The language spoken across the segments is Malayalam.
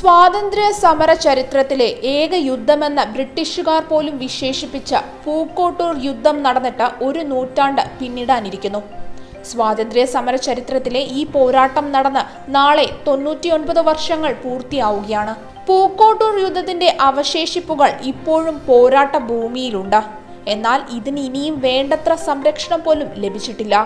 സ്വാതന്ത്ര്യ സമര ചരിത്രത്തിലെ ഏക യുദ്ധമെന്ന ബ്രിട്ടീഷുകാർ പോലും വിശേഷിപ്പിച്ച പൂക്കോട്ടൂർ യുദ്ധം നടന്നിട്ട് ഒരു നൂറ്റാണ്ട് പിന്നിടാനിരിക്കുന്നു സ്വാതന്ത്ര്യ സമര ചരിത്രത്തിലെ ഈ പോരാട്ടം നടന്ന് നാളെ തൊണ്ണൂറ്റിയൊൻപത് വർഷങ്ങൾ പൂർത്തിയാവുകയാണ് പൂക്കോട്ടൂർ യുദ്ധത്തിന്റെ അവശേഷിപ്പുകൾ ഇപ്പോഴും പോരാട്ട ഭൂമിയിലുണ്ട് എന്നാൽ ഇതിന് ഇനിയും വേണ്ടത്ര സംരക്ഷണം പോലും ലഭിച്ചിട്ടില്ല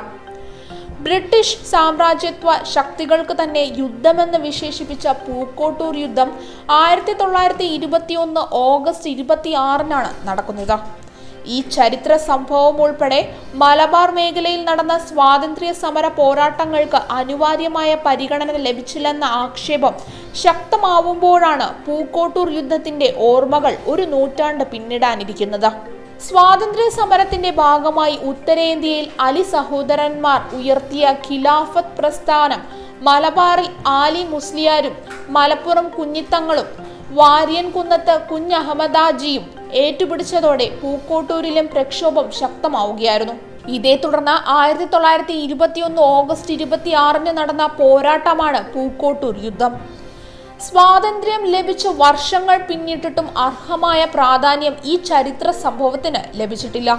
ബ്രിട്ടീഷ് സാമ്രാജ്യത്വ ശക്തികൾക്ക് തന്നെ യുദ്ധമെന്ന് വിശേഷിപ്പിച്ച പൂക്കോട്ടൂർ യുദ്ധം ആയിരത്തി തൊള്ളായിരത്തി ഇരുപത്തിയൊന്ന് ഓഗസ്റ്റ് ഇരുപത്തി ആറിനാണ് നടക്കുന്നത് ഈ ചരിത്ര സംഭവം ഉൾപ്പെടെ മലബാർ മേഖലയിൽ നടന്ന സ്വാതന്ത്ര്യ സമര പോരാട്ടങ്ങൾക്ക് അനിവാര്യമായ പരിഗണന ലഭിച്ചില്ലെന്ന ആക്ഷേപം ശക്തമാവുമ്പോഴാണ് പൂക്കോട്ടൂർ യുദ്ധത്തിന്റെ ഓർമ്മകൾ ഒരു നൂറ്റാണ്ട് പിന്നിടാനിരിക്കുന്നത് സ്വാതന്ത്ര്യ സമരത്തിന്റെ ഭാഗമായി ഉത്തരേന്ത്യയിൽ അലി സഹോദരന്മാർ ഉയർത്തിയ ഖിലാഫത്ത് പ്രസ്ഥാനം മലബാറിൽ ആലി മുസ്ലിയാരും മലപ്പുറം കുഞ്ഞിത്തങ്ങളും വാര്യൻകുന്നത്ത് കുഞ്ഞഹമ്മദാജിയും ഏറ്റുപിടിച്ചതോടെ പൂക്കോട്ടൂരിലും പ്രക്ഷോഭം ശക്തമാവുകയായിരുന്നു ഇതേ തുടർന്ന് ആയിരത്തി തൊള്ളായിരത്തി ഇരുപത്തിയൊന്ന് ഓഗസ്റ്റ് ഇരുപത്തി ആറിന് നടന്ന പോരാട്ടമാണ് പൂക്കോട്ടൂർ യുദ്ധം സ്വാതന്ത്ര്യം ലഭിച്ച വർഷങ്ങൾ പിന്നിട്ടിട്ടും അർഹമായ പ്രാധാന്യം ഈ ചരിത്ര സംഭവത്തിന് ലഭിച്ചിട്ടില്ല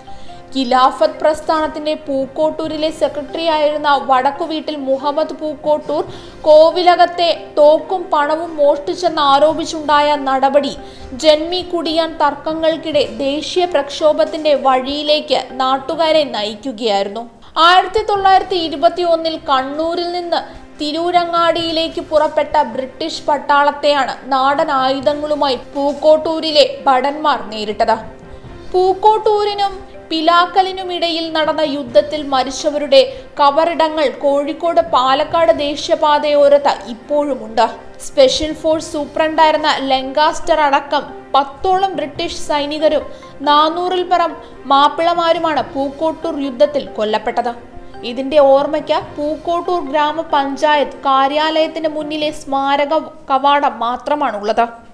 ഖിലാഫത്ത് പ്രസ്ഥാനത്തിന്റെ പൂക്കോട്ടൂരിലെ സെക്രട്ടറി ആയിരുന്ന വടക്കുവീട്ടിൽ മുഹമ്മദ് പൂക്കോട്ടൂർ കോവിലകത്തെ തോക്കും പണവും മോഷ്ടിച്ചെന്ന് ആരോപിച്ചുണ്ടായ നടപടി ജന്മി കുടിയാൻ തർക്കങ്ങൾക്കിടെ ദേശീയ പ്രക്ഷോഭത്തിന്റെ വഴിയിലേക്ക് നാട്ടുകാരെ നയിക്കുകയായിരുന്നു ആയിരത്തി തൊള്ളായിരത്തി ഇരുപത്തി ഒന്നിൽ കണ്ണൂരിൽ നിന്ന് തിരൂരങ്ങാടിയിലേക്ക് പുറപ്പെട്ട ബ്രിട്ടീഷ് പട്ടാളത്തെയാണ് നാടൻ ആയുധങ്ങളുമായി പൂക്കോട്ടൂരിലെ ഭടന്മാർ നേരിട്ടത് പൂക്കോട്ടൂരിനും പിലാക്കലിനുമിടയിൽ നടന്ന യുദ്ധത്തിൽ മരിച്ചവരുടെ കബറിടങ്ങൾ കോഴിക്കോട് പാലക്കാട് ദേശീയപാതയോരത്ത് ഇപ്പോഴുമുണ്ട് സ്പെഷ്യൽ ഫോഴ്സ് സൂപ്രണ്ടായിരുന്ന ലെങ്കാസ്റ്റർ അടക്കം പത്തോളം ബ്രിട്ടീഷ് സൈനികരും നാനൂറിൽ പരം മാപ്പിളമാരുമാണ് പൂക്കോട്ടൂർ യുദ്ധത്തിൽ കൊല്ലപ്പെട്ടത് ഇതിന്റെ ഓർമ്മയ്ക്ക് പൂക്കോട്ടൂർ ഗ്രാമപഞ്ചായത്ത് കാര്യാലയത്തിന് മുന്നിലെ സ്മാരക കവാടം മാത്രമാണുള്ളത്